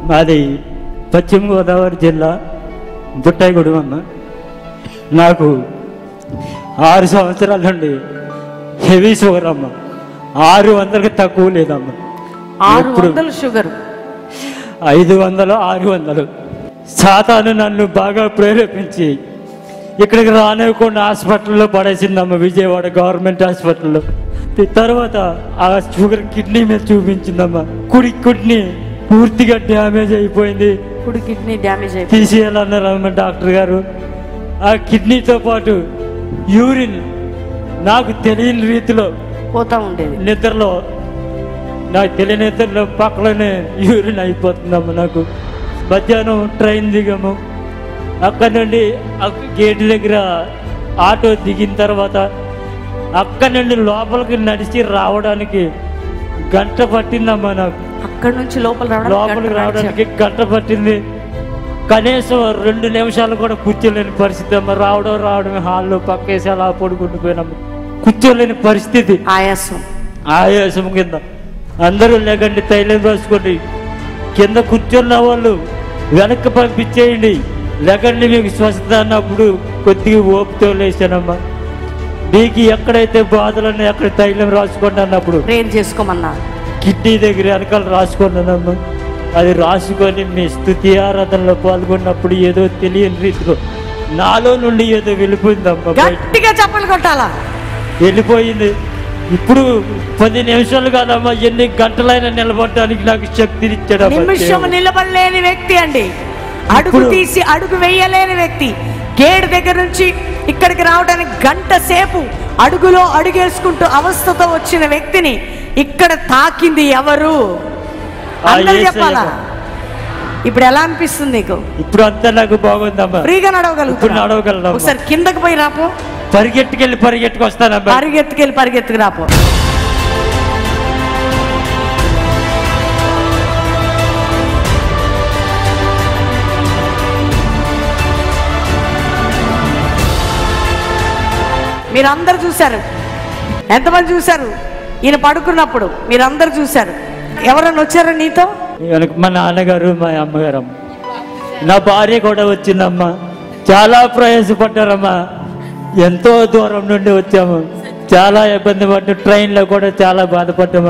మాది పశ్చిమ గోదావరి జిల్లా బుట్టాయిగూడెం అమ్మ నాకు ఆరు సంవత్సరాల నుండి హెవీ షుగర్ అమ్మ ఆరు వందలకి తక్కువ లేదమ్మ ఆరు ఎప్పుడు వందల షుగర్ ఐదు వందలు ఆరు వందలు సాతాను నన్ను బాగా ప్రేరేపించి ఇక్కడికి రానివ్వకుండా హాస్పిటల్లో పడేసిందమ్మ విజయవాడ గవర్నమెంట్ హాస్పిటల్లో తి- తర్వాత ఆ షుగర్ కిడ్నీ మీద చూపించిందమ్మ కుడి కిడ్నీ పూర్తిగా డ్యామేజ్ అయిపోయింది కుడి కిడ్నీ డ్యామేజ్ అయిపోయింది తీసేయాలన్నారమ్మ డాక్టర్ గారు ఆ కిడ్నీతో పాటు యూరిన్ నాకు తెలియని రీతిలో పోతా ఉండేది నిద్రలో నాకు తెలియని నిద్రలో పక్కలోనే యూరిన్ అయిపోతుందమ్మ నాకు మధ్యాహ్నం ట్రైన్ దిగాము అక్కడ నుండి అక్- గేట్ దగ్గర ఆటో దిగిన తర్వాత అక్కడ నుండి లోపలికి నడిచి రావడానికి గంట పట్టిందమ్మా నాకు అక్కడ నుంచి లోపల రావడానికి లోపలికి గంట రావడానికి గంట పట్టింది కనీసం రెండు నిమిషాలు కూడా కూర్చోలేని పరిస్థితి అమ్మ రావడం రావడం హాల్లో పక్కేసి అలా పడుకుంటూ పోయినాము కూర్చోలేని పరిస్థితి ఆయాసం ఆయాసం కింద అందరూ లేకండి తైలం రాసుకోండి కింద కూర్చున్న వాళ్ళు వెనక్కి పంపించేయండి లేకండి మీకు స్వస్థత అన్నప్పుడు కొద్దిగా ఓపితో లేచానమ్మా మీకు ఎక్కడైతే బాధలు ఉన్నాయో అక్కడ తైలం రాసుకోండి అన్నప్పుడు ప్రేర్ చేసుకోమన్నా కిడ్నీ దగ్గర వెనకాల రాసుకున్నానమ్మా అది రాసుకొని మీ స్థుతి ఆరాధనలో పాల్గొన్నప్పుడు ఏదో తెలియని రీతిలో నాలో నుండి ఏదో వెళ్ళిపోయిందమ్మా బయట గట్టిగా చప్పలు కొట్టాలా వెళ్ళిపోయింది ఇప్పుడు పది నిమిషాలు కాదమ్మా ఎన్ని గంటలైనా నిలబడడానికి నాకు శక్తినిచ్చాడు నిమిషం నిలబడలేని వ్యక్తి అండి అడుగు ఇప్పుడు- తీసి అడుగు వేయలేని వ్యక్తి గేట్ దగ్గర నుంచి ఇక్కడికి రావడానికి గంట సేపు అడుగులో అడుగేసుకుంటూ అవస్థతో వచ్చిన వ్యక్తిని ఇక్కడ తాకింది ఎవరు అందరు చెప్పాలా ఇప్పుడు ఎలా అనిపిస్తుంది నీకు ఇప్పుడు అంతా నాకు బాగుందమ్మా ఫ్రీగా ఇప్పుడు నడవగలుగుతున్నా నడవగలను ఒకసారి కిందకి పోయి రాపో పరిగెట్టుకెళ్ళి పరిగెట్టుకు వస్తానమ్మా పరిగెత్తుకెళ్ళి పరిగెత్తుకు రాపో మీరందరూ చూశారు ఎంతమంది చూశారు ఈయన పడుకున్నప్పుడు మీరందరూ చూశారు ఎవరన్నా వచ్చారా నీతో వెనక మా నాన్నగారు మా అమ్మగారు అమ్మ నా భార్య కూడా వచ్చిందమ్మా చాలా ప్రయాసపడ్డారమ్మా ఎంతో దూరం నుండి వచ్చాము చాలా ఇబ్బంది పడ్డ ట్రైన్లో కూడా చాలా బాధపడ్డాము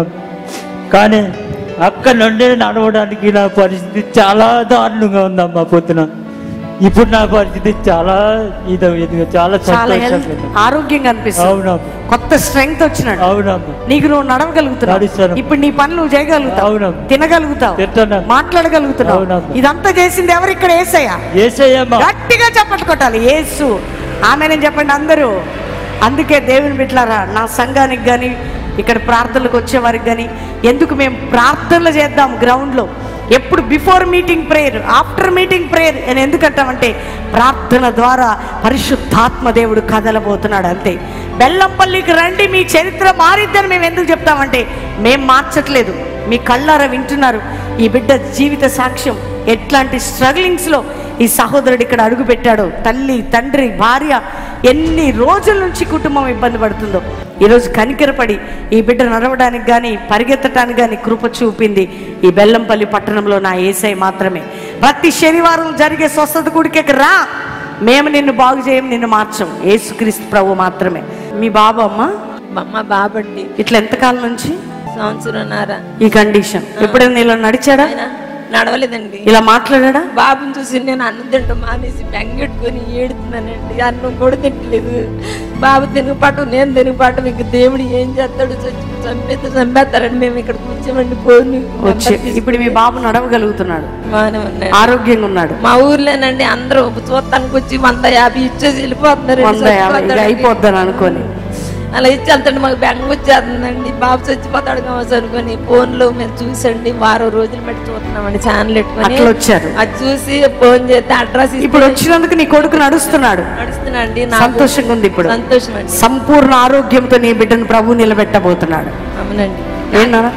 కానీ అక్కడ నుండి నడవడానికి నా పరిస్థితి చాలా దారుణంగా ఉందమ్మా పొద్దున ఇప్పుడు నా పరిస్థితి చాలా ఇది ఇది చాలా చాలా హెల్త్ సంతోషంగా ఉంది. ఆరోగ్యంగా అనిపిస్తుంది అవునమ్మా కొత్త స్ట్రెంగ్త్ వచ్చినట్టు అవునమ్మా నీకు నువ్వు నడవగలుగుతున్నావు నడుస్తాను. ఇప్పుడు నీ పనులు నువ్వు చేయగలుగుతావు అవునమ్మా. తినగలుగుతావు తింటాను. మాట్లాడగలుగుతున్నావు అవునమ్మా. ఇదంతా చేసింది ఎవరు ఇక్కడ ఏసయ్యా ఏసయ్యమ్మా గట్టిగా చప్పట్లు కొట్టాలి యేసు ఆమెనని చెప్పండి అందరూ అందుకే దేవుని బిడ్డలారా నా సంఘానికి కానీ ఇక్కడ ప్రార్థనలకు వచ్చే వారికి కానీ ఎందుకు మేము ప్రార్థనలు చేద్దాం గ్రౌండ్లో ఎప్పుడు before meeting prayer after meeting prayer అని ఎందుకంటామంటే ప్రార్థన ద్వారా పరిశుద్ధాత్మ దేవుడు కదలబోతున్నాడు అంతే బెల్లంపల్లికి రండి మీ చరిత్ర మారిద్దని మేము ఎందుకు చెప్తామంటే మేము మార్చట్లేదు మీ కళ్ళారా వింటున్నారు ఈ బిడ్డ జీవిత సాక్ష్యం ఎట్లాంటి స్ట్రగ్లింగ్స్లో ఈ సహోదరుడు ఇక్కడ అడుగు పెట్టాడో తల్లి తండ్రి భార్య ఎన్ని రోజుల నుంచి కుటుంబం ఇబ్బంది పడుతుందో ఈరోజు కనికరపడి ఈ బిడ్డ నడవడానికి కానీ పరిగెత్తడానికి కానీ కృప చూపింది ఈ బెల్లంపల్లి పట్టణంలో నా ఏసై మాత్రమే ప్రతి శనివారం జరిగే స్వస్థత గుడికి రా మేము నిన్ను బాగు చేయం నిన్ను మార్చం యేసుక్రీస్తు ప్రభు మాత్రమే మీ బాబు అమ్మ మా అమ్మ బాబండి ఇట్లా ఎంతకాలం నుంచి సంవత్సరంన్నర ఈ కండిషన్ ఎప్పుడైనా ఇలా నడిచాడా ఆయన నడవలేదండి ఇలా మాట్లాడా బాబుని చూసి నేను అన్నం తింటాం మానేసి బెంగెట్టుకొని ఏడుతున్నానండి అన్నం కూడా తింటలేదు బాబు తిరుగుపాటు నేను తిరుగుపాటు మీకు దేవుడు ఏం చేస్తాడు చచ్చి చంపేస్తే చంపేస్తారని మేము ఇక్కడ కూర్చోమండి పోని వచ్చి ఇప్పుడు మీ బాబు నడవగలుగుతున్నాడు బాగానే ఉన్నాడు ఆరోగ్యంగా ఉన్నాడు మా ఊర్లోనండి అందరూ చూస్తానికి వచ్చి వంద యాభై ఇచ్చేసి వెళ్ళిపోతున్నారు వంద యాభై ఇది అయిపోద్దని అనుకొని అలా ఇచ్చి వెళ్తుంటే మాకు బెంగ వచ్చేస్తుందండి బాబు చచ్చిపోతాడు కావచ్చు అనుకొని ఫోన్లో మేము చూసండి వారం రోజులు బట్టి చూస్తున్నామండి ఛానల్ పెట్టుకొని అట్లా వచ్చారు అది చూసి ఫోన్ చేస్తే అడ్రస్ ఇప్పుడు వచ్చినందుకు నీ కొడుకు నడుస్తున్నాడు నడుస్తున్నాండి సంతోషంగా ఉంది ఇప్పుడు సంతోషం అండి సంపూర్ణ ఆరోగ్యంతో నీ బిడ్డను ప్రభు నిలబెట్టబోతున్నాడు అవునండి ఏంటన్నా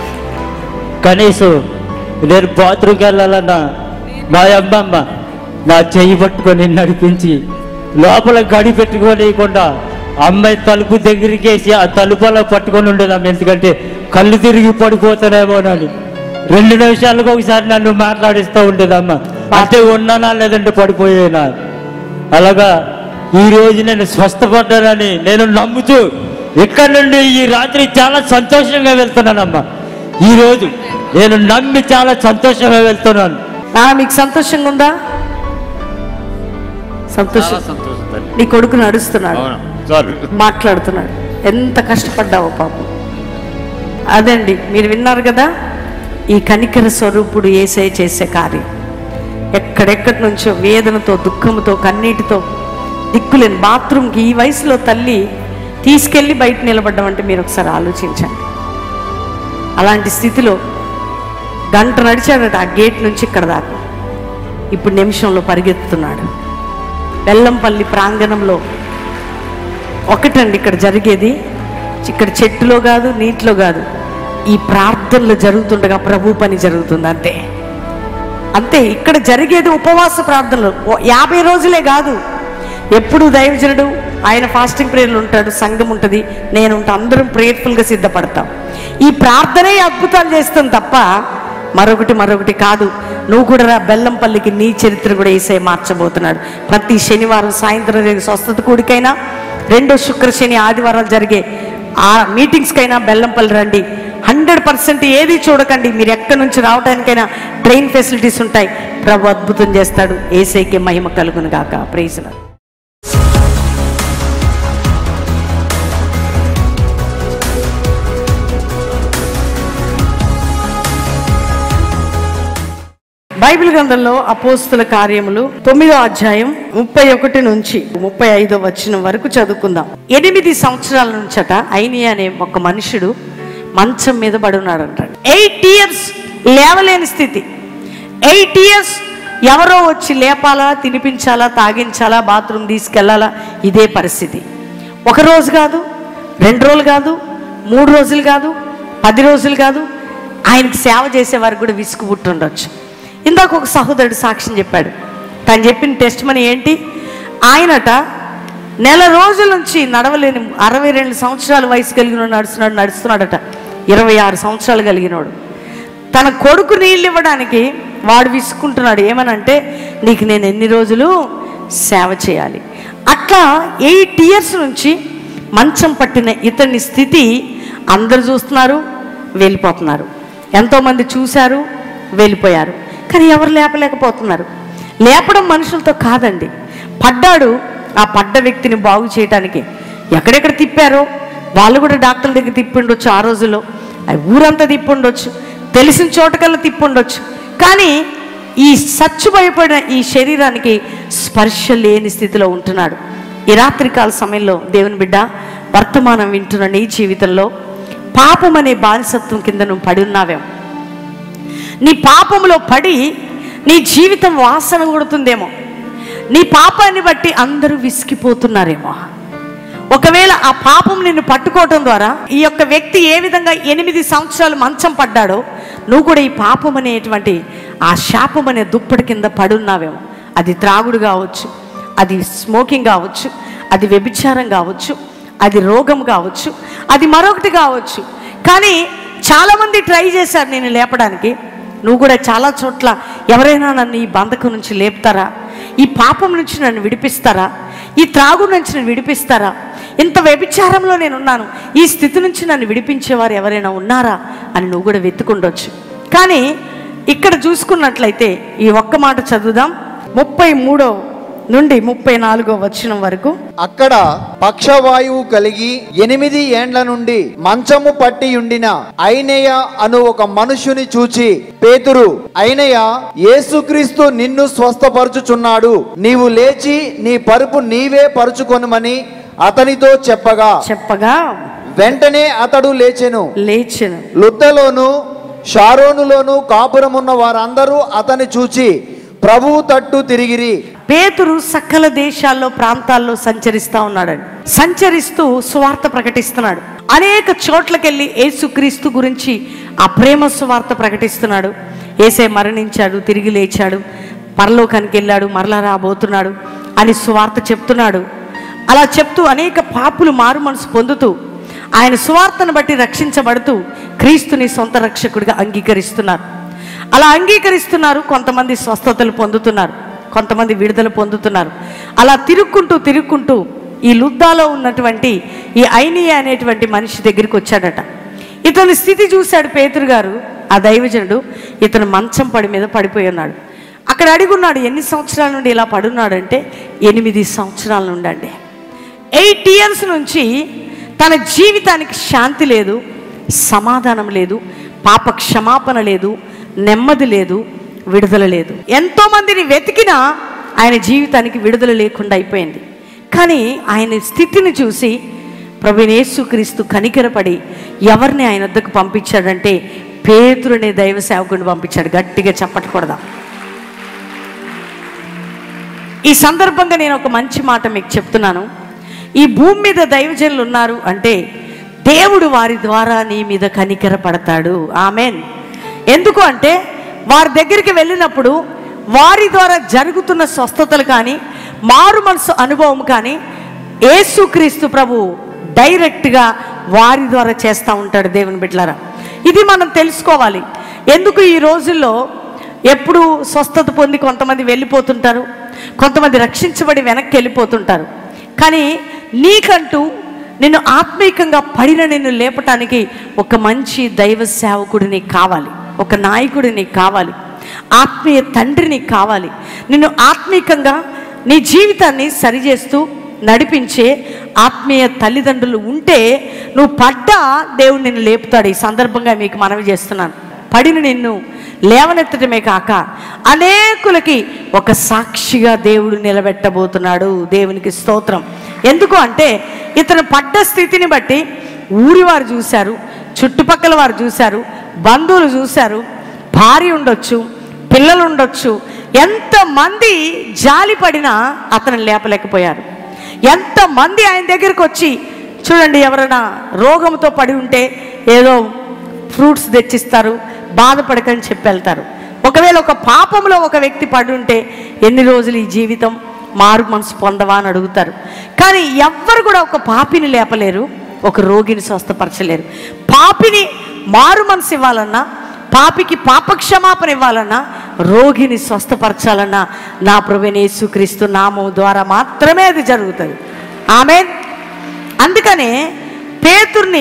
కనీసం నేను బాత్రూమ్కి వెళ్ళాలన్నా మా అమ్మమ్మ నా చెయ్యి పట్టుకొని నడిపించి లోపల గడి పెట్టుకోలేకుండా అమ్మాయి తలుపు దగ్గరికి వేసి ఆ తలుపు అలా పట్టుకొని ఉండేదమ్మ ఎందుకంటే కళ్ళు తిరిగి పడిపోతానేమోనని రెండు నిమిషాలకు ఒకసారి నన్ను మాట్లాడిస్తూ ఉండేదమ్మా అంటే ఉన్నానా లేదంటే పడిపోయేనా అలాగా ఈ రోజు నేను స్వస్థపడ్డానని నేను నమ్ముతూ ఇక్కడ నుండి ఈ రాత్రి చాలా సంతోషంగా వెళ్తున్నానమ్మా ఈ రోజు నేను నమ్మి చాలా సంతోషంగా వెళ్తున్నాను ఆ, మీకు సంతోషంగా ఉందా సంతోషం నీ కొడుకు నడుస్తున్నాడు సారీ మాట్లాడుతున్నాడు ఎంత కష్టపడ్డావో పాపం అదండి మీరు విన్నారు కదా ఈ కనికర స్వరూపుడు ఏసై చేసే కార్యం ఎక్కడెక్కడి నుంచో వేదనతో దుఃఖంతో కన్నీటితో దిక్కులేని బాత్రూమ్కి ఈ వయసులో తల్లి తీసుకెళ్ళి బయట నిలబడ్డామంటే మీరు ఒకసారి ఆలోచించండి అలాంటి స్థితిలో గంట నడిచాడట ఆ గేట్ నుంచి ఇక్కడ దాకా ఇప్పుడు నిమిషంలో పరిగెత్తుతున్నాడు బెల్లంపల్లి ప్రాంగణంలో ఒకటండి ఇక్కడ జరిగేది ఇక్కడ చెట్టులో కాదు నీటిలో కాదు ఈ ప్రార్థనలు జరుగుతుండగా ప్రభు పని జరుగుతుంది అంతే అంతే ఇక్కడ జరిగేది ఉపవాస ప్రార్థనలు ఓ- యాభై రోజులే కాదు ఎప్పుడు దైవజనుడు ఆయన ఫాస్టింగ్ ప్రేయర్లు ఉంటాడు సంఘం ఉంటుంది నేను ఉంటా అందరం ప్రేయర్ఫుల్గా సిద్ధపడతాం ఈ ప్రార్థనే అద్భుతాలు చేస్తాం తప్ప మరొకటి మరొకటి కాదు నువ్వు కూడా రా బెల్లంపల్లికి నీ చరిత్ర కూడా వేసే మార్చబోతున్నాడు ప్రతి శనివారం సాయంత్రం జరిగే స్వస్థత కూడికైనా రెండో శుక్ర శని ఆదివారాలు జరిగే ఆ మీటింగ్స్కైనా బెల్లంపల్లి రండి హండ్రెడ్ పర్సెంట్ ఏది చూడకండి మీరు ఎక్కడి నుంచి రావడానికైనా ట్రైన్ ఫెసిలిటీస్ ఉంటాయి ప్రభు అద్భుతం చేస్తాడు ఏసైకి మహిమ కలుగును గాక ప్రైజ్లా బైబిల్ గ్రంథంలో అపోస్తుల కార్యములు తొమ్మిదో అధ్యాయం ముప్పై ఒకటి నుంచి ముప్పై ఐదో వచ్చిన వరకు చదువుకుందాం ఎనిమిది సంవత్సరాల నుంచట అయిని అనే ఒక మనుషుడు మంచం మీద పడి ఉన్నాడు అంటాడు ఎయిట్ ఇయర్స్ లేవలేని స్థితి ఎయిట్ ఇయర్స్ ఎవరో వచ్చి లేపాలా తినిపించాలా తాగించాలా బాత్రూమ్ తీసుకెళ్లాలా ఇదే పరిస్థితి ఒక రోజు కాదు రెండు రోజులు కాదు మూడు రోజులు కాదు పది రోజులు కాదు ఆయనకి సేవ చేసే వారికి కూడా విసుగు పుట్టుండొచ్చు ఇందాక ఒక సహోదరుడు సాక్ష్యం చెప్పాడు తను చెప్పిన టెస్ట్ మనీ ఏంటి ఆయనట నెల రోజుల నుంచి నడవలేని అరవై రెండు సంవత్సరాల వయసు కలిగిన నడుస్తున్నాడు నడుస్తున్నాడట ఇరవై ఆరు సంవత్సరాలు కలిగినోడు తన కొడుకు నీళ్ళు ఇవ్వడానికి వాడు విసుకుంటున్నాడు ఏమనంటే నీకు నేను ఎన్ని రోజులు సేవ చేయాలి అట్లా ఎయిట్ ఇయర్స్ నుంచి మంచం పట్టిన ఇతని స్థితి అందరు చూస్తున్నారు వెళ్ళిపోతున్నారు ఎంతోమంది చూశారు వెళ్ళిపోయారు కానీ ఎవరు లేపలేకపోతున్నారు లేపడం మనుషులతో కాదండి పడ్డాడు ఆ పడ్డ వ్యక్తిని బాగు చేయడానికి ఎక్కడెక్కడ తిప్పారో వాళ్ళు కూడా డాక్టర్ల దగ్గర తిప్పిండొచ్చు ఆ రోజుల్లో అవి ఊరంతా తిప్పుండొచ్చు తెలిసిన చోటకల్లా తిప్పుండొచ్చు కానీ ఈ సచ్చు భయపడిన ఈ శరీరానికి స్పర్శ లేని స్థితిలో ఉంటున్నాడు ఈ రాత్రికాల సమయంలో దేవుని బిడ్డ వర్తమానం వింటున్న నీ జీవితంలో పాపం అనే బానిసత్వం కింద నువ్వు పడి ఉన్నావేమో నీ పాపంలో పడి నీ జీవితం వాసన కొడుతుందేమో నీ పాపాన్ని బట్టి అందరూ విసిగిపోతున్నారేమో ఒకవేళ ఆ పాపం నిన్ను పట్టుకోవటం ద్వారా ఈ యొక్క వ్యక్తి ఏ విధంగా ఎనిమిది సంవత్సరాలు మంచం పడ్డాడో నువ్వు కూడా ఈ పాపం అనేటువంటి ఆ శాపం అనే దుప్పటి కింద పడున్నావేమో అది త్రాగుడు కావచ్చు అది స్మోకింగ్ కావచ్చు అది వ్యభిచారం కావచ్చు అది రోగం కావచ్చు అది మరొకటి కావచ్చు కానీ చాలామంది ట్రై చేశారు నేను లేపడానికి నువ్వు కూడా చాలా చోట్ల ఎవరైనా నన్ను ఈ బంధకం నుంచి లేపుతారా ఈ పాపం నుంచి నన్ను విడిపిస్తారా ఈ త్రాగు నుంచి నన్ను విడిపిస్తారా ఇంత వ్యభిచారంలో నేను ఉన్నాను ఈ స్థితి నుంచి నన్ను విడిపించేవారు ఎవరైనా ఉన్నారా అని నువ్వు కూడా వెతుకుండొచ్చు కానీ ఇక్కడ చూసుకున్నట్లయితే ఈ ఒక్క మాట చదువుదాం ముప్పై మూడో నుండి ముప్పై నాలుగో వచనం వరకు అక్కడ పక్షవాయువు కలిగి ఎనిమిది ఏండ్ల నుండి మంచము పట్టి ఉండిన ఐనయ అను ఒక మనుషుని చూచి పేతురు ఐనయ యేసుక్రీస్తు నిన్ను స్వస్థపరచుచున్నాడు నీవు లేచి నీ పరుపు నీవే పరుచుకొనుమని అతనితో చెప్పగా చెప్పగా వెంటనే అతడు లేచెను లేచెను లుద్దలోను షారోనులోను కాపురమున్న వారందరూ అతని చూచి ప్రభువు తట్టు తిరిగిరి పేతురు సకల దేశాల్లో ప్రాంతాల్లో సంచరిస్తా ఉన్నాడండి సంచరిస్తూ సువార్త ప్రకటిస్తున్నాడు అనేక చోట్లకెళ్ళి యేసుక్రీస్తు గురించి ఆ ప్రేమ సువార్త ప్రకటిస్తున్నాడు ఏసే మరణించాడు తిరిగి లేచాడు పరలోకానికి వెళ్ళాడు మరలా రాబోతున్నాడు అని సువార్త చెప్తున్నాడు అలా చెప్తూ అనేక పాపులు మారు మనసు పొందుతూ ఆయన సువార్తను బట్టి రక్షించబడుతూ క్రీస్తుని సొంత రక్షకుడిగా అంగీకరిస్తున్నారు అలా అంగీకరిస్తున్నారు కొంతమంది స్వస్థతలు పొందుతున్నారు కొంతమంది విడుదల పొందుతున్నారు అలా తిరుక్కుంటూ తిరుక్కుంటూ ఈ లుద్దాలో ఉన్నటువంటి ఈ ఐనియా అనేటువంటి మనిషి దగ్గరికి వచ్చాడట ఇతని స్థితి చూశాడు పేతురు గారు ఆ దైవజనుడు ఇతను మంచం పడి మీద పడిపోయి ఉన్నాడు అక్కడ అడిగున్నాడు ఎన్ని సంవత్సరాల నుండి ఇలా పడున్నాడంటే ఎనిమిది సంవత్సరాల నుండి అండి ఎయిట్ ఇయర్స్ నుంచి తన జీవితానికి శాంతి లేదు సమాధానం లేదు పాప క్షమాపణ లేదు నెమ్మది లేదు విడుదల లేదు ఎంతో మందిని వెతికినా ఆయన జీవితానికి విడుదల లేకుండా అయిపోయింది కానీ ఆయన స్థితిని చూసి ప్రభునేసుక్రీస్తు కనికరపడి ఎవరిని ఆయన వద్దకు పంపించాడంటే పేతురునే దైవ సేవకుడిని పంపించాడు గట్టిగా చెప్పకూడదా ఈ సందర్భంగా నేను ఒక మంచి మాట మీకు చెప్తున్నాను ఈ భూమి మీద దైవజనులు ఉన్నారు అంటే దేవుడు వారి ద్వారా నీ మీద కనికర పడతాడు ఆమెన్ ఎందుకు అంటే వారి దగ్గరికి వెళ్ళినప్పుడు వారి ద్వారా జరుగుతున్న స్వస్థతలు కానీ మారు మనసు అనుభవం కానీ యేసుక్రీస్తు ప్రభు డైరెక్ట్గా వారి ద్వారా చేస్తూ ఉంటాడు దేవుని బిడ్డలారా ఇది మనం తెలుసుకోవాలి ఎందుకు ఈ రోజుల్లో ఎప్పుడు స్వస్థత పొంది కొంతమంది వెళ్ళిపోతుంటారు కొంతమంది రక్షించబడి వెనక్కి వెళ్ళిపోతుంటారు కానీ నీకంటూ నిన్ను ఆత్మీకంగా పడిన నిన్ను లేపటానికి ఒక మంచి దైవ సేవకుడు నీకు కావాలి ఒక నాయకుడు నీకు కావాలి ఆత్మీయ తండ్రి నీకు కావాలి నిన్ను ఆత్మీకంగా నీ జీవితాన్ని సరిచేస్తూ నడిపించే ఆత్మీయ తల్లిదండ్రులు ఉంటే నువ్వు పడ్డా దేవుడు నిన్ను లేపుతాడు ఈ సందర్భంగా మీకు మనవి చేస్తున్నాను పడిన నిన్ను లేవనెత్తడమే కాక అనేకులకి ఒక సాక్షిగా దేవుడు నిలబెట్టబోతున్నాడు దేవునికి స్తోత్రం ఎందుకు అంటే ఇతను పడ్డ స్థితిని బట్టి ఊరి వారు చూశారు చుట్టుపక్కల వారు చూశారు బంధువులు చూశారు భార్య ఉండొచ్చు పిల్లలు ఉండొచ్చు ఎంతమంది జాలి పడినా అతను లేపలేకపోయారు ఎంతమంది ఆయన దగ్గరికి వచ్చి చూడండి ఎవరైనా రోగంతో పడి ఉంటే ఏదో ఫ్రూట్స్ తెచ్చిస్తారు బాధపడకని చెప్పి వెళ్తారు ఒకవేళ ఒక పాపంలో ఒక వ్యక్తి పడి ఉంటే ఎన్ని రోజులు ఈ జీవితం మారు మనసు పొందవా అని అడుగుతారు కానీ ఎవ్వరు కూడా ఒక పాపిని లేపలేరు ఒక రోగిని స్వస్థపరచలేరు పాపిని మారు మనసు ఇవ్వాలన్నా పాపికి పాపక్షమాపణ ఇవ్వాలన్నా రోగిని స్వస్థపరచాలన్నా నా ప్రభునేసుక్రీస్తు నామం ద్వారా మాత్రమే అది జరుగుతుంది ఆమె అందుకనే పేతుర్ని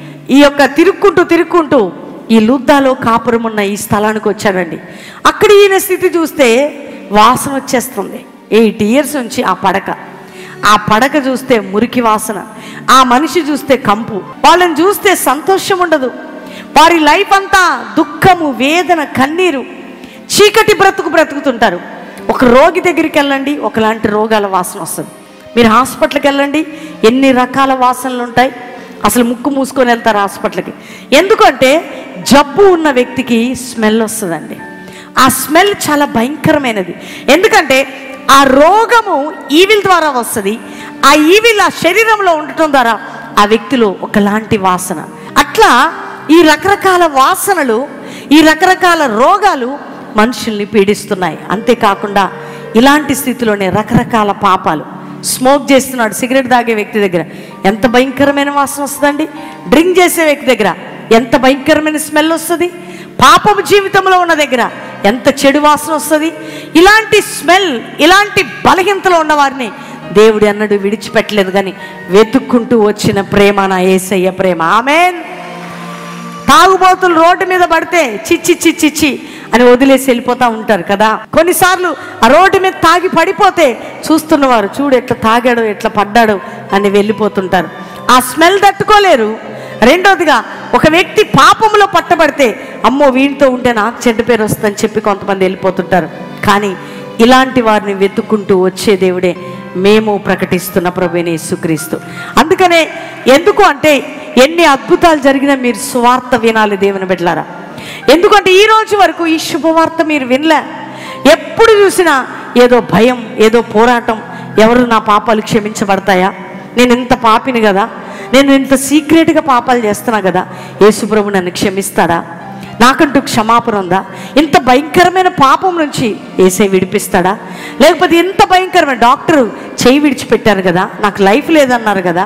ఈ యొక్క తిరుక్కుంటూ తిరుక్కుంటూ ఈ లుద్దాలో కాపురం ఉన్న ఈ స్థలానికి వచ్చాడండి అక్కడ ఈయన స్థితి చూస్తే వాసన వచ్చేస్తుంది ఎయిట్ ఇయర్స్ నుంచి ఆ పడక ఆ పడక చూస్తే మురికి వాసన ఆ మనిషి చూస్తే కంపు వాళ్ళని చూస్తే సంతోషం ఉండదు వారి లైఫ్ అంతా దుఃఖము వేదన కన్నీరు చీకటి బ్రతుకు బ్రతుకుతుంటారు ఒక రోగి దగ్గరికి వెళ్ళండి ఒకలాంటి రోగాల వాసన వస్తుంది మీరు హాస్పిటల్కి వెళ్ళండి ఎన్ని రకాల వాసనలు ఉంటాయి అసలు ముక్కు మూసుకొని వెళ్తారు హాస్పిటల్కి ఎందుకంటే జబ్బు ఉన్న వ్యక్తికి స్మెల్ వస్తుందండి ఆ స్మెల్ చాలా భయంకరమైనది ఎందుకంటే ఆ రోగము ఈవిల్ ద్వారా వస్తుంది ఆ ఈవిల్ ఆ శరీరంలో ఉండటం ద్వారా ఆ వ్యక్తిలో ఒకలాంటి వాసన అట్లా ఈ రకరకాల వాసనలు ఈ రకరకాల రోగాలు మనుషుల్ని పీడిస్తున్నాయి అంతేకాకుండా ఇలాంటి స్థితిలోనే రకరకాల పాపాలు స్మోక్ చేస్తున్నాడు సిగరెట్ తాగే వ్యక్తి దగ్గర ఎంత భయంకరమైన వాసన వస్తుందండి డ్రింక్ చేసే వ్యక్తి దగ్గర ఎంత భయంకరమైన స్మెల్ వస్తుంది పాపపు జీవితంలో ఉన్న దగ్గర ఎంత చెడు వాసన వస్తుంది ఇలాంటి స్మెల్ ఇలాంటి బలహీనతలో ఉన్న వారిని దేవుడు అన్నడు విడిచిపెట్టలేదు కానీ వెతుక్కుంటూ వచ్చిన ప్రేమ నా ఏసయ్య ప్రేమ ఆమెన్ తాగుబోతులు రోడ్డు మీద పడితే చిచ్చి చిచ్చి చి అని వదిలేసి వెళ్ళిపోతూ ఉంటారు కదా కొన్నిసార్లు ఆ రోడ్డు మీద తాగి పడిపోతే చూస్తున్నవారు చూడు ఎట్లా తాగాడో ఎట్లా పడ్డాడో అని వెళ్ళిపోతుంటారు ఆ స్మెల్ తట్టుకోలేరు రెండోదిగా ఒక వ్యక్తి పాపంలో పట్టబడితే అమ్మో వీటితో ఉంటే నాకు చెడ్డ పేరు వస్తుందని చెప్పి కొంతమంది వెళ్ళిపోతుంటారు కానీ ఇలాంటి వారిని వెతుక్కుంటూ వచ్చే దేవుడే మేము ప్రకటిస్తున్న ప్రభుని యేసుక్రీస్తు అందుకనే ఎందుకు అంటే ఎన్ని అద్భుతాలు జరిగినా మీరు సువార్త వినాలి దేవుని బిడ్డలారా ఎందుకంటే ఈ రోజు వరకు ఈ శుభవార్త మీరు వినలే ఎప్పుడు చూసినా ఏదో భయం ఏదో పోరాటం ఎవరు నా పాపాలు క్షమించబడతాయా నేను ఇంత పాపిని కదా నేను ఇంత సీక్రెట్గా పాపాలు చేస్తున్నా కదా యేసుప్రభు నన్ను క్షమిస్తాడా నాకంటూ క్షమాపణ ఉందా ఇంత భయంకరమైన పాపం నుంచి ఏసే విడిపిస్తాడా లేకపోతే ఇంత భయంకరమైన డాక్టరు చేయి విడిచిపెట్టారు కదా నాకు లైఫ్ లేదన్నారు కదా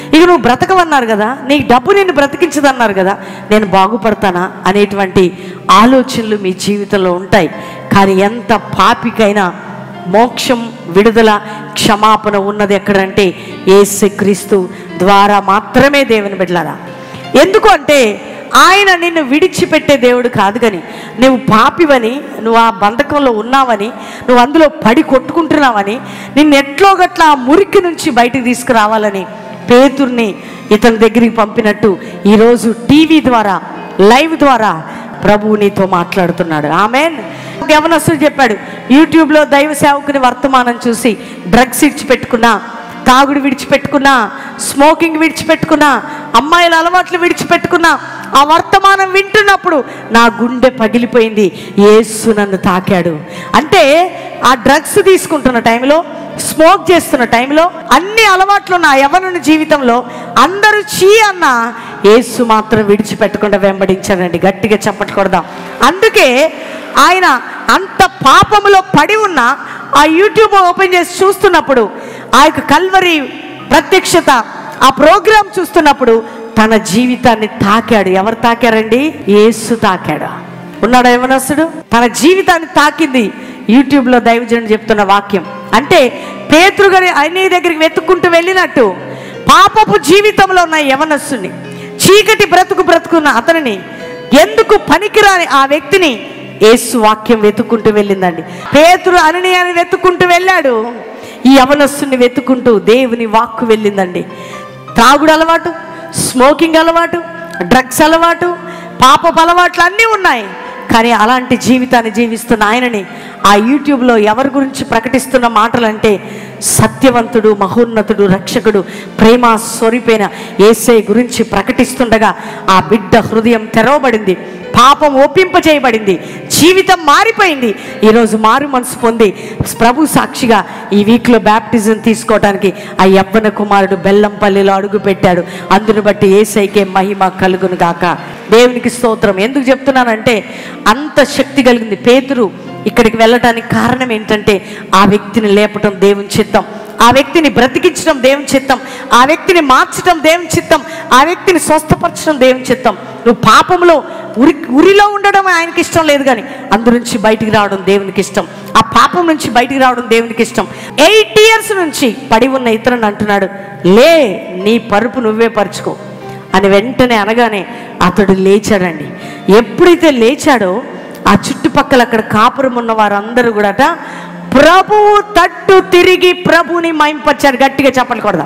ఇక నువ్వు బ్రతకవన్నారు కదా నీకు డబ్బు నిన్ను బ్రతికించదన్నారు కదా నేను బాగుపడతానా అనేటువంటి ఆలోచనలు మీ జీవితంలో ఉంటాయి కానీ ఎంత పాపికైనా మోక్షం విడుదల క్షమాపణ ఉన్నది ఎక్కడంటే యేసు క్రీస్తు ద్వారా మాత్రమే దేవుని బిడ్డలారా ఎందుకు అంటే ఆయన నిన్ను విడిచిపెట్టే దేవుడు కాదు కానీ నువ్వు పాపివని నువ్వు ఆ బంధకంలో ఉన్నావని నువ్వు అందులో పడి కొట్టుకుంటున్నావని నిన్ను ఎట్లో గట్ల ఆ మురికి నుంచి బయటికి తీసుకురావాలని పేతుర్ని ఇతని దగ్గరికి పంపినట్టు ఈరోజు టీవీ ద్వారా లైవ్ ద్వారా ప్రభువు నీతో మాట్లాడుతున్నాడు ఆమెన్ యవనస్తుడు చెప్పాడు యూట్యూబ్లో దైవ సేవకుని వర్తమానం చూసి డ్రగ్స్ ఇచ్చిపెట్టుకున్నా తాగుడు విడిచిపెట్టుకున్నా స్మోకింగ్ విడిచిపెట్టుకున్నా అమ్మాయిల అలవాట్లు విడిచిపెట్టుకున్నా ఆ వర్తమానం వింటున్నప్పుడు నా గుండె పగిలిపోయింది యేసు నన్ను తాకాడు అంటే ఆ డ్రగ్స్ తీసుకుంటున్న టైంలో స్మోక్ చేస్తున్న టైంలో అన్ని అలవాట్లు ఉన్న యవనుని జీవితంలో అందరూ చీ అన్న యేసు మాత్రం విడిచిపెట్టకుండా వెంబడించాడండి గట్టిగా చప్పట్లు కొడదాం అందుకే ఆయన అంత పాపములో పడి ఉన్న ఆ యూట్యూబ్ ఓపెన్ చేసి చూస్తున్నప్పుడు ఆ యొక్క కల్వరి ప్రత్యక్షత ఆ ప్రోగ్రాం చూస్తున్నప్పుడు తన జీవితాన్ని తాకాడు ఎవరు తాకారండి యేసు తాకాడు ఉన్నాడా యవనస్తుడు తన జీవితాన్ని తాకింది యూట్యూబ్లో దైవజనుడు చెప్తున్న వాక్యం అంటే పేతురు గారి అన్ని దగ్గరికి వెతుక్కుంటూ వెళ్ళినట్టు పాపపు జీవితంలో ఉన్న యవనస్తుని చీకటి బ్రతుకు బ్రతుకున్న అతనిని ఎందుకు పనికిరాని ఆ వ్యక్తిని యేసు వాక్యం వెతుక్కుంటూ వెళ్ళిందండి పేతురు అని అని వెతుక్కుంటూ వెళ్ళాడు ఈ యవనస్తుని వెతుక్కుంటూ దేవుని వాక్కు వెళ్ళిందండి త్రాగుడు అలవాటు స్మోకింగ్ అలవాటు డ్రగ్స్ అలవాటు పాపపు అలవాట్లు అన్నీ ఉన్నాయి కానీ అలాంటి జీవితాన్ని జీవిస్తున్న ఆయనని ఆ యూట్యూబ్లో ఎవరి గురించి ప్రకటిస్తున్న మాటలంటే సత్యవంతుడు మహోన్నతుడు రక్షకుడు ప్రేమ స్వరిపైన ఏసై గురించి ప్రకటిస్తుండగా ఆ బిడ్డ హృదయం తెరవబడింది పాపం ఒప్పింపజేయబడింది జీవితం మారిపోయింది ఈరోజు మారు మనసు పొంది ప్రభు సాక్షిగా ఈ వీక్లో బ్యాప్టిజం తీసుకోవడానికి ఆ యవ్వన కుమారుడు బెల్లంపల్లిలో అడుగు పెట్టాడు అందును బట్టి ఏసైకే మహిమ కలుగును గాక దేవునికి స్తోత్రం ఎందుకు చెప్తున్నానంటే అంత శక్తి కలిగింది పేతురు ఇక్కడికి వెళ్ళటానికి కారణం ఏంటంటే ఆ వ్యక్తిని లేపటం దేవుని చిత్తం ఆ వ్యక్తిని బ్రతికించడం దేవుని చిత్తం ఆ వ్యక్తిని మార్చడం దేవుని చిత్తం ఆ వ్యక్తిని స్వస్థపరచడం దేవుని చిత్తం నువ్వు పాపంలో ఉరి ఉరిలో ఉండడం ఆయనకి ఇష్టం లేదు కానీ అందు నుంచి బయటికి రావడం దేవునికి ఇష్టం ఆ పాపం నుంచి బయటికి రావడం దేవునికి ఇష్టం ఎయిట్ ఇయర్స్ నుంచి పడి ఉన్న ఇతరుని అంటున్నాడు లే నీ పరుపు నువ్వే పరుచుకో అని వెంటనే అనగానే అతడు లేచాడండి ఎప్పుడైతే లేచాడో ఆ చుట్టుపక్కల అక్కడ కాపురం ఉన్న వారందరూ కూడా ప్రభువు తట్టు తిరిగి ప్రభుని మైంపచ్చారు గట్టిగా చెప్పలు కొడదాం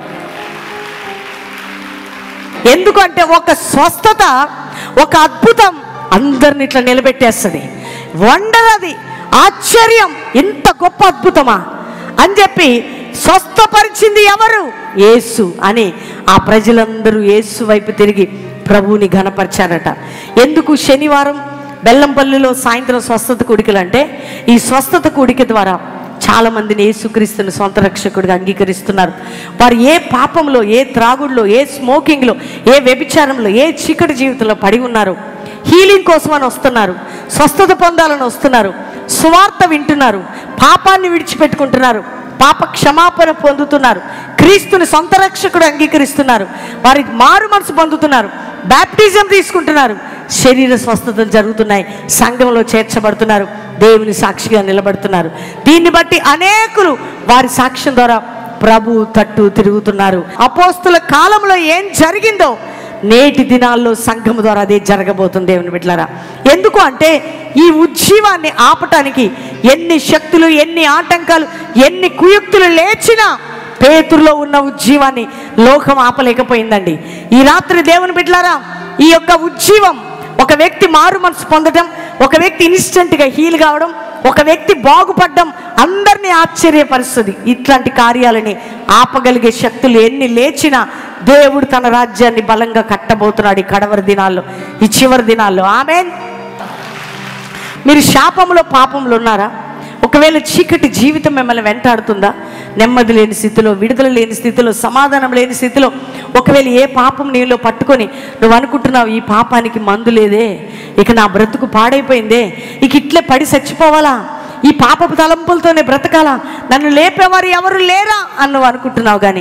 ఎందుకంటే ఒక స్వస్థత ఒక అద్భుతం అందరిని ఇట్లా నిలబెట్టేస్తుంది వండర్ అది ఆశ్చర్యం ఇంత గొప్ప అద్భుతమా అని చెప్పి స్వస్థపరిచింది ఎవరు యేసు అని ఆ ప్రజలందరూ యేసు వైపు తిరిగి ప్రభువుని ఘనపరిచారట ఎందుకు శనివారం బెల్లంపల్లిలో సాయంత్రం స్వస్థత కూడికలు అంటే ఈ స్వస్థత కూడిక ద్వారా చాలా మందిని యేసుక్రీస్తుని సొంత రక్షకుడిగా అంగీకరిస్తున్నారు వారు ఏ పాపంలో ఏ త్రాగుడులో ఏ స్మోకింగ్లో ఏ వ్యభిచారంలో ఏ చీకటి జీవితంలో పడి ఉన్నారు హీలింగ్ కోసం అని వస్తున్నారు స్వస్థత పొందాలని వస్తున్నారు సువార్త వింటున్నారు పాపాన్ని విడిచిపెట్టుకుంటున్నారు పాప క్షమాపణ పొందుతున్నారు క్రీస్తుని సొంత రక్షకుడు అంగీకరిస్తున్నారు వారికి మారు మనసు పొందుతున్నారు బ్యాప్టిజం తీసుకుంటున్నారు శరీర స్వస్థతలు జరుగుతున్నాయి సంఘంలో చేర్చబడుతున్నారు దేవుని సాక్షిగా నిలబడుతున్నారు దీన్ని బట్టి అనేకులు వారి సాక్ష్యం ద్వారా ప్రభు తట్టు తిరుగుతున్నారు అపోస్తుల కాలంలో ఏం జరిగిందో నేటి దినాల్లో సంఘం ద్వారా అదే జరగబోతుంది దేవుని బిడ్డలారా ఎందుకు అంటే ఈ ఉజ్జీవాన్ని ఆపటానికి ఎన్ని శక్తులు ఎన్ని ఆటంకాలు ఎన్ని కుయుక్తులు లేచినా పేతురులో ఉన్న ఉజ్జీవాన్ని లోకం ఆపలేకపోయిందండి ఈ రాత్రి దేవుని బిడ్డలారా ఈ యొక్క ఉజ్జీవం ఒక వ్యక్తి మారు మనసు పొందడం ఒక వ్యక్తి ఇన్స్టెంట్గా హీల్ కావడం ఒక వ్యక్తి బాగుపడడం అందరినీ ఆశ్చర్యపరుస్తుంది ఇట్లాంటి కార్యాలని ఆపగలిగే శక్తులు ఎన్ని లేచినా దేవుడు తన రాజ్యాన్ని బలంగా కట్టబోతున్నాడు ఈ కడవరి దినాల్లో ఈ చివరి దినాల్లో ఆమె మీరు శాపంలో పాపంలో ఉన్నారా ఒకవేళ చీకటి జీవితం మిమ్మల్ని వెంటాడుతుందా నెమ్మది లేని స్థితిలో విడుదల లేని స్థితిలో సమాధానం లేని స్థితిలో ఒకవేళ ఏ పాపం నీలో పట్టుకొని నువ్వు అనుకుంటున్నావు ఈ పాపానికి మందు లేదే ఇక నా బ్రతుకు పాడైపోయిందే ఇక ఇట్లే పడి చచ్చిపోవాలా ఈ పాపపు తలంపులతోనే బ్రతకాలా నన్ను లేపేవారు ఎవరు లేరా అని నువ్వు అనుకుంటున్నావు కానీ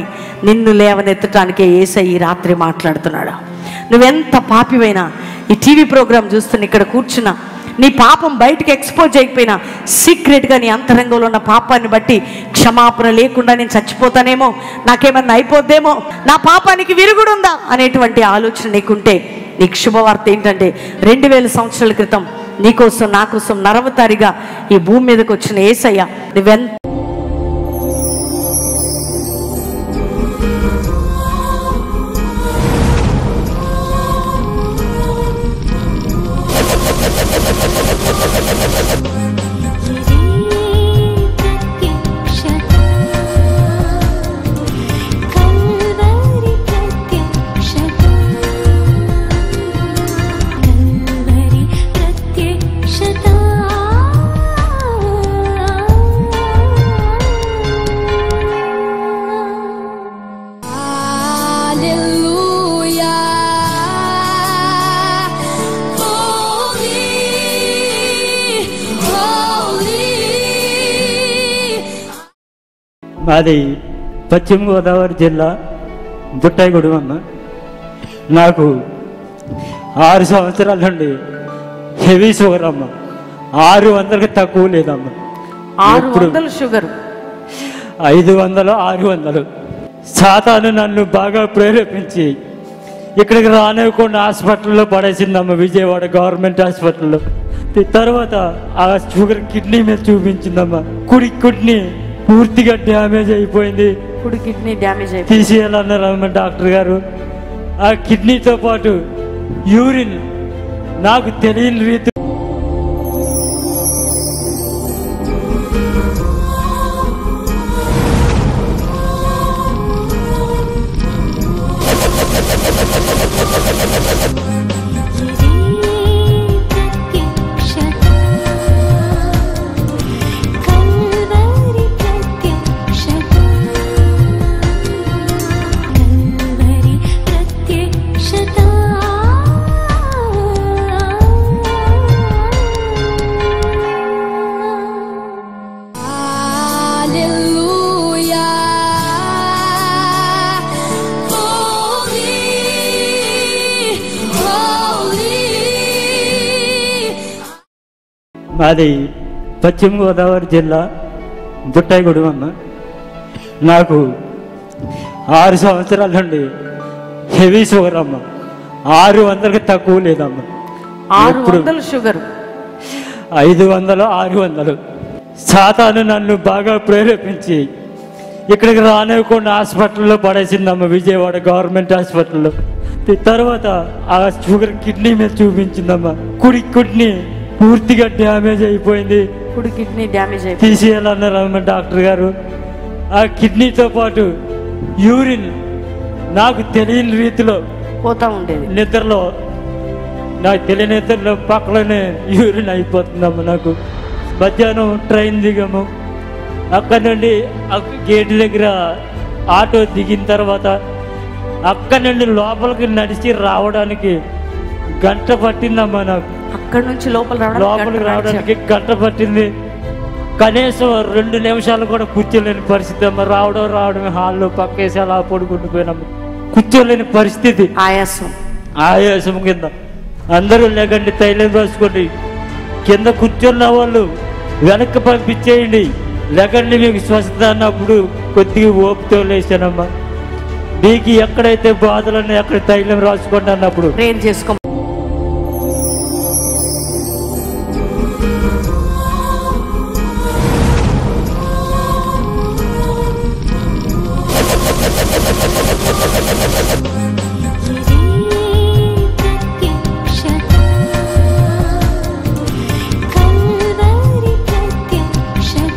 నిన్ను లేవనెత్తటానికే ఏసై ఈ రాత్రి మాట్లాడుతున్నాడు నువ్వెంత పాపివైనా ఈ టీవీ ప్రోగ్రాం చూస్తున్న ఇక్కడ కూర్చున్నా నీ పాపం బయటికి ఎక్స్పోజ్ అయిపోయినా సీక్రెట్గా నీ అంతరంగంలో ఉన్న పాపాన్ని బట్టి క్షమాపణ లేకుండా నేను చచ్చిపోతానేమో నాకేమన్నా అయిపోద్దేమో నా పాపానికి విరుగుడుందా అనేటువంటి ఆలోచన నీకుంటే నీకు శుభవార్త ఏంటంటే రెండు వేల సంవత్సరాల క్రితం నీకోసం నా కోసం నరవతారిగా ఈ భూమి మీదకి వచ్చిన ఏసయ్య నువ్వెంత ప్రత్యక్షత కల్వరి ప్రత్యక్షత కల్వరి ప్రత్యక్షత మాది పశ్చిమ గోదావరి జిల్లా బుట్టాయిగూడెం అమ్మ నాకు ఆరు సంవత్సరాల నుండి హెవీ షుగర్ అమ్మ ఆరు వందలకి తక్కువ లేదమ్మ ఆరు ఎప్పుడు వందల షుగర్ ఐదు వందలు ఆరు వందలు సాతాను నన్ను బాగా ప్రేరేపించి ఇక్కడికి రానివ్వకుండా హాస్పిటల్లో పడేసిందమ్మ విజయవాడ గవర్నమెంట్ హాస్పిటల్లో తి- తర్వాత ఆ షుగర్ కిడ్నీ మీద చూపించిందమ్మ కుడి కిడ్నీ పూర్తిగా డ్యామేజ్ అయిపోయింది కుడి కిడ్నీ డ్యామేజ్ అయిపోయింది తీసేయాలన్నారమ్మ డాక్టర్ గారు ఆ కిడ్నీతో పాటు యూరిన్ నాకు తెలియని రీతి ప్రత్యక్షత కల్వరి ప్రత్యక్షత కల్వరి ప్రత్యక్షత మాది పశ్చిమ గోదావరి జిల్లా బుట్టాయిగూడెం అమ్మ నాకు ఆరు సంవత్సరాల నుండి హెవీ షుగర్ అమ్మ ఆరు వందలకి తక్కువ లేదమ్మ ఆరు ఎప్పుడు వందల షుగర్ ఐదు వందలు ఆరు వందలు సాతాను నన్ను బాగా ప్రేరేపించి ఇక్కడికి రానివ్వకుండా హాస్పిటల్లో పడేసిందమ్మ విజయవాడ గవర్నమెంట్ హాస్పిటల్లో తి- తర్వాత ఆ షుగర్ కిడ్నీ మీద చూపించిందమ్మ కుడి కిడ్నీ పూర్తిగా డ్యామేజ్ అయిపోయింది కుడి కిడ్నీ డ్యామేజ్ అయిపోయింది తీసేయాలన్నారమ్మ డాక్టర్ గారు ఆ కిడ్నీతో పాటు యూరిన్ నాకు తెలియని రీతిలో పోతా ఉండేది నిద్రలో నాకు తెలియని నిద్రలో పక్కలోనే యూరిన్ అయిపోతుందమ్మ నాకు మధ్యాహ్నం ట్రైన్ దిగాము అక్కడ నుండి గేట్ దగ్గర ఆటో దిగిన తర్వాత అక్కడ నుండి లోపలికి నడిచి రావడానికి గంట పట్టిందమ్మా నాకు అక్కడ నుంచి లోపల రావడానికి లోపలికి గంట రావడానికి గంట పట్టింది కనీసం రెండు నిమిషాలు కూడా కూర్చోలేని పరిస్థితి అమ్మ రావడం రావడం హాల్లో పక్కేసి అలా పడుకుంటూ పోయినాము కూర్చోలేని పరిస్థితి ఆయాసం ఆయాసం కింద అందరూ లేకండి తైలం రాసుకోండి కింద కూర్చున్న వాళ్ళు వెనక్కి పంపించేయండి లేకండి మీకు స్వస్థత అన్నప్పుడు కొద్దిగా ఓపితో లేచానమ్మా మీకు ఎక్కడైతే బాధలు అక్కడ తైలం రాసుకోండి అన్నప్పుడు ప్రేర్ చేసుకో ప్రత్యక్షత కల్వరి ప్రత్యక్షత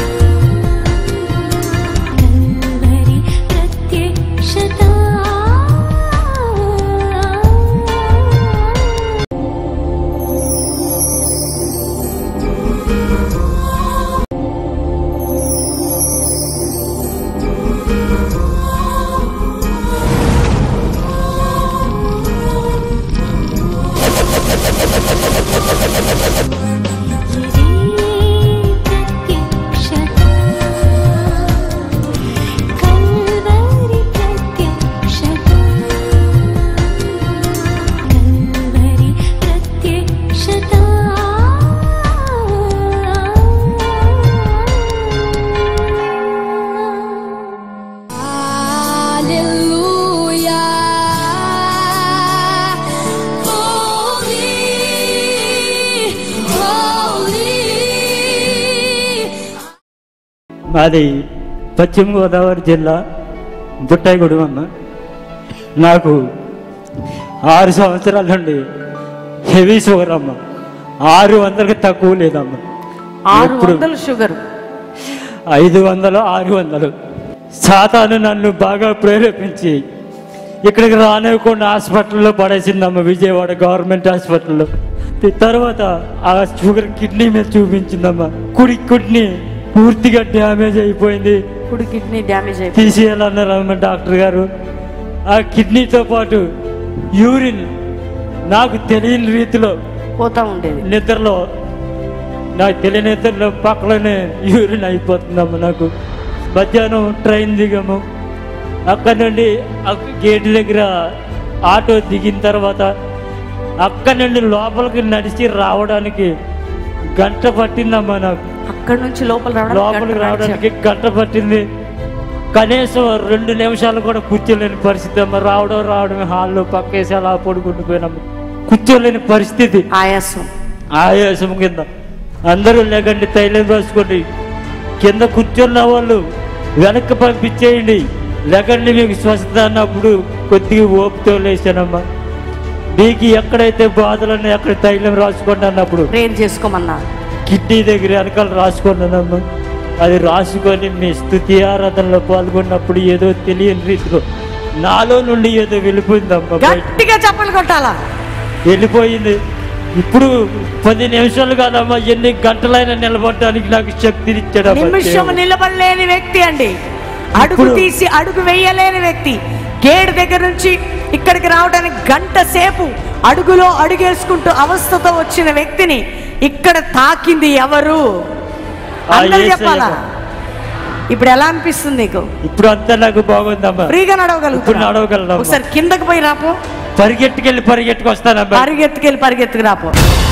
కల్వరి ప్రత్యక్షత మాది పశ్చిమ గోదావరి జిల్లా బుట్టాయిగూడెం అమ్మ నాకు ఆరు సంవత్సరాల నుండి హెవీ షుగర్ అమ్మ ఆరు వందలకి తక్కువ లేదమ్మ ఆరు ఎప్పుడు వందల షుగర్ ఐదు వందలు ఆరు వందలు సాతాను నన్ను బాగా ప్రేరేపించి ఇక్కడికి రానివ్వకుండా హాస్పిటల్లో పడేసిందమ్మ విజయవాడ గవర్నమెంట్ హాస్పిటల్లో తి- తర్వాత ఆ షుగర్ కిడ్నీ మీద చూపించిందమ్మ కుడి కిడ్నీ పూర్తిగా డ్యామేజ్ అయిపోయింది కుడి కిడ్నీ డ్యామేజ్ అయిపోయింది తీసేయాలన్నారమ్మ డాక్టర్ గారు ఆ కిడ్నీతో పాటు యూరిన్ నాకు తెలియని రీతిలో పోతా ఉండేది నిద్రలో నాకు తెలియని నిద్రలో పక్కలోనే యూరిన్ అయిపోతుందమ్మ నాకు మధ్యాహ్నం ట్రైన్ దిగాము అక్కడ నుండి గేట్ దగ్గర ఆటో దిగిన తర్వాత అక్కడ నుండి లోపలికి నడిచి రావడానికి గంట పట్టిందమ్మా నాకు అక్కడ నుంచి లోపల రావడం లోపలికి గంట రావడానికి గంట పట్టింది కనీసం రెండు నిమిషాలు కూడా కూర్చోలేని పరిస్థితి అమ్మ రావడం రావడం హాల్లో పక్కేసి అలా పడుకుంటూ పోయినాము కూర్చోలేని పరిస్థితి ఆయాసం ఆయాసం కింద అందరూ లేకండి తైలం రాసుకోండి కింద కూర్చున్న వాళ్ళు వెనక్కి పంపించేయండి లేకండి మీకు స్వస్థత అన్నప్పుడు కొద్దిగా ఓపితో లేచానమ్మా మీకు ఎక్కడైతే బాధలు అక్కడ తైలం రాసుకోండి అన్నప్పుడు ప్రేర్ చేసుకోమన్నా కిడ్నీ దగ్గర వెనకాల రాసుకున్నానమ్మా అది రాసుకొని మీ స్థుతి ఆరాధనలో పాల్గొన్నప్పుడు ఏదో తెలియని రీతిలో నాలో నుండి ఏదో వెళ్ళిపోయిందమ్మా బయట. గట్టిగా చప్పలు కొట్టాలా వెళ్ళిపోయింది ఇప్పుడు పది నిమిషాలు కాదమ్మా ఎన్ని గంటలైనా నిలబడడానికి నాకు శక్తిని నిమిషం ఇచ్చాడు నిలబడలేని వ్యక్తి అండి అడుగు ఇప్పుడు- తీసి అడుగు వేయలేని వ్యక్తి గేట్ దగ్గర నుంచి ఇక్కడికి రావడానికి గంట సేపు అడుగులో అడుగేసుకుంటూ అవస్థతో వచ్చిన వ్యక్తిని ఇక్కడ తాకింది ఎవరు ఆ అందరూ యేసయ్య. చెప్పాలా ఇప్పుడు ఎలా అనిపిస్తుంది నీకు ఇప్పుడు అంతా నాకు బాగుందమ్మా ఫ్రీగా ఇప్పుడు నడవగలుగుతున్నా నడవగలను ఒకసారి కిందకి పోయి రాపో పరిగెట్టుకెళ్ళి పరిగెట్టుకు వస్తానమ్మా పరిగెత్తుకెళ్ళి పరిగెత్తుకు రాపో